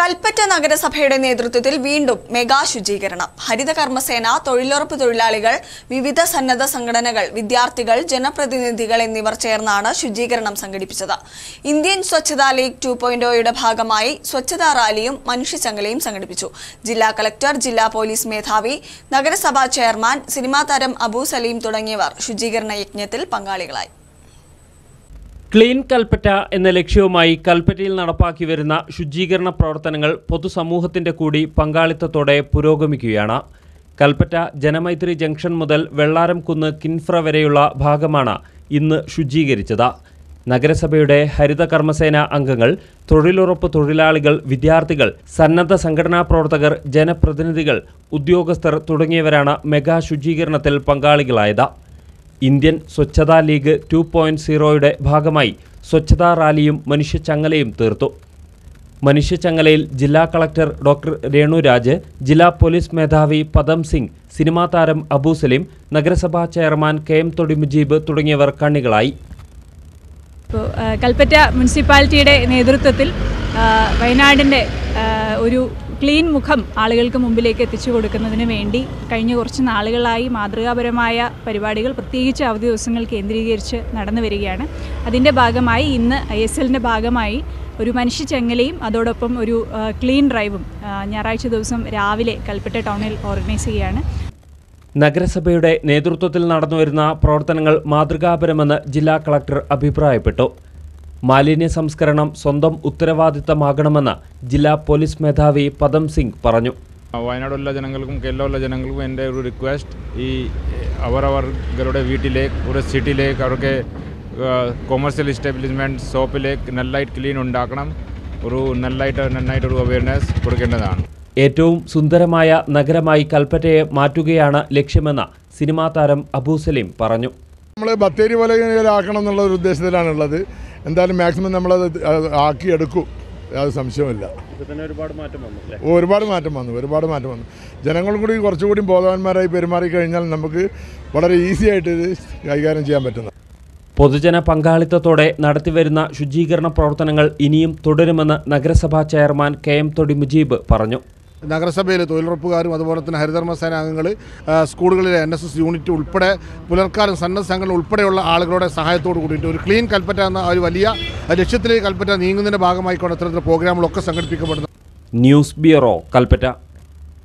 കൽപ്പറ്റ നഗരസഭയുടെ നേതൃത്വത്തിൽ വീണ്ടും മെഗാ ശുചീകരണം ഹരിത കർമ്മസേന തൊഴിലുറപ്പ് തൊഴിലാളികൾ വിവിധ സന്നദ്ധ സംഘടനകൾ വിദ്യാർത്ഥികൾ ജനപ്രതിനിധികൾ എന്നിവർ ചേർന്നാണ് ശുചീകരണം സംഘടിപ്പിച്ചത് ഇന്ത്യൻ സ്വച്ഛതാ ലീഗ് ടു പോയിന്റോയുടെ ഭാഗമായി സ്വച്ഛതാ റാലിയും മനുഷ്യച്ചങ്ങലയും സംഘടിപ്പിച്ചു ജില്ലാ കളക്ടർ ജില്ലാ പോലീസ് മേധാവി നഗരസഭാ ചെയർമാൻ സിനിമാ താരം അബു സലീം തുടങ്ങിയവർ ശുചീകരണ യജ്ഞത്തിൽ പങ്കാളികളായി ക്ലീൻ കൽപ്പറ്റ എന്ന ലക്ഷ്യവുമായി കൽപ്പറ്റയിൽ നടപ്പാക്കി വരുന്ന ശുചീകരണ പ്രവർത്തനങ്ങൾ പൊതുസമൂഹത്തിന്റെ കൂടി പങ്കാളിത്തത്തോടെ പുരോഗമിക്കുകയാണ് കൽപ്പറ്റ ജനമൈത്രി ജംഗ്ഷൻ മുതൽ വെള്ളാരം കുന്ന് കിൻഫ്ര വരെയുള്ള ഭാഗമാണ് ഇന്ന് ശുചീകരിച്ചത് നഗരസഭയുടെ ഹരിത കർമ്മസേന അംഗങ്ങൾ തൊഴിലുറപ്പ് തൊഴിലാളികൾ വിദ്യാർത്ഥികൾ സന്നദ്ധ സംഘടനാ പ്രവർത്തകർ ജനപ്രതിനിധികൾ ഉദ്യോഗസ്ഥർ തുടങ്ങിയവരാണ് മെഗാ ശുചീകരണത്തിൽ പങ്കാളികളായത് Indian Swachhata league two point സീറോയുടെ ഭാഗമായി സ്വച്ഛതാ റാലിയും മനുഷ്യച്ചങ്ങലയും തീർത്തു മനുഷ്യച്ചങ്ങലയിൽ ജില്ലാ കളക്ടർ ഡോക്ടർ രേണുരാജ് ജില്ലാ പോലീസ് മേധാവി പദം സിംഗ് സിനിമാ താരം അബു സലീം നഗരസഭാ chairman K M Thodi Mujeeb തുടങ്ങിയവർ കണ്ണികളായി ഇപ്പോൾ ആ, കൽപ്പറ്റ മുനിസിപ്പാലിറ്റിയുടെ നേതൃത്വത്തിൽ ആ, വയനാടിൻ്റെ ആ, ഒരു ക്ലീൻ മുഖം ആളുകൾക്ക് മുമ്പിലേക്ക് എത്തിച്ചു കൊടുക്കുന്നതിന് വേണ്ടി കഴിഞ്ഞ കുറച്ച് നാളുകളായി മാതൃകാപരമായ പരിപാടികൾ പ്രത്യേകിച്ച് അവധി ദിവസങ്ങൾ കേന്ദ്രീകരിച്ച് നടന്നു വരികയാണ് അതിൻ്റെ ഭാഗമായി ഇന്ന് ഐ എസ് എല്ലിൻ്റെ ഭാഗമായി ഒരു മനുഷ്യച്ചെങ്ങലയും അതോടൊപ്പം ഒരു ആ, ക്ലീൻ ഡ്രൈവും ആ, ഞായറാഴ്ച ദിവസം രാവിലെ കൽപ്പറ്റ ടൗണിൽ ഓർഗനൈസ് ചെയ്യുകയാണ് നഗരസഭയുടെ നേതൃത്വത്തിൽ നടന്നുവരുന്ന പ്രവർത്തനങ്ങൾ മാതൃകാപരമെന്ന് ജില്ലാ കളക്ടർ അഭിപ്രായപ്പെട്ടു മാലിന്യ സംസ്കരണം സ്വന്തം ഉത്തരവാദിത്തമാകണമെന്ന് ജില്ലാ പോലീസ് മേധാവി പദം സിംഗ് പറഞ്ഞു വയനാടുള്ള ജനങ്ങൾക്കും കേരളമുള്ള ജനങ്ങൾക്കും എൻ്റെ ഒരു റിക്വസ്റ്റ് ഈ അവരവരുടെ വീട്ടിലേക്ക് ഒരു സിറ്റിയിലേക്ക് അവർക്ക് കൊമേഴ്സ്യൽ എസ്റ്റാബ്ലിഷ്മെൻറ്റ് ഷോപ്പിലേക്ക് നല്ലതായിട്ട് ക്ലീൻ ഉണ്ടാക്കണം ഒരു നല്ലതായിട്ട് നന്നായിട്ടൊരു അവയർനെസ് കൊടുക്കേണ്ടതാണ് ഏറ്റവും സുന്ദരമായ നഗരമായി കൽപ്പറ്റയെ മാറ്റുകയാണ് ലക്ഷ്യമെന്ന് സിനിമാ താരം അബൂ സലീം പറഞ്ഞു നമ്മൾ ബത്തേരി പോലെ ആക്കണം എന്നുള്ള ഒരു ഉദ്ദേശത്തിലാണുള്ളത് എന്തായാലും മാക്സിമം നമ്മളത് അത് ആക്കിയെടുക്കും അത് സംശയമില്ല ഓ, ഒരുപാട് മാറ്റം വന്നു ഒരുപാട് മാറ്റം വന്നു ജനങ്ങളും കൂടി കുറച്ചുകൂടി ബോധവാന്മാരായി പെരുമാറി കഴിഞ്ഞാൽ നമുക്ക് വളരെ ഈസി ആയിട്ട് ഇത് കൈകാര്യം ചെയ്യാൻ പറ്റുന്ന പൊതുജന പങ്കാളിത്തത്തോടെ നടത്തിവരുന്ന ശുചീകരണ പ്രവർത്തനങ്ങൾ ഇനിയും തുടരുമെന്ന് നഗരസഭാ chairman K M Thodi Mujeeb പറഞ്ഞു നഗരസഭയിലെ തൊഴിലുറപ്പുകാരും അതുപോലെ തന്നെ ഹരിതകർമ്മസേന അംഗങ്ങൾ ആ, സ്കൂളുകളിലെ എൻ എസ് എസ് യൂണിറ്റ് ഉൾപ്പെടെ പുലർക്കാരും സന്നദ്ധ സംഘടന ഉൾപ്പെടെയുള്ള ആളുകളുടെ സഹായത്തോട് കൂടിയിട്ട് ഒരു ക്ലീൻ കൽപ്പറ്റ എന്ന ഒരു വലിയ ലക്ഷ്യത്തിലേക്ക് കൽപ്പറ്റ നീങ്ങുന്നതിൻ്റെ ഭാഗമായിക്കൊണ്ട് ഇത്തരത്തിലുള്ള പ്രോഗ്രാമുകളൊക്കെ സംഘടിപ്പിക്കപ്പെടുന്നത് ന്യൂസ് ബ്യൂറോ കൽപ്പറ്റ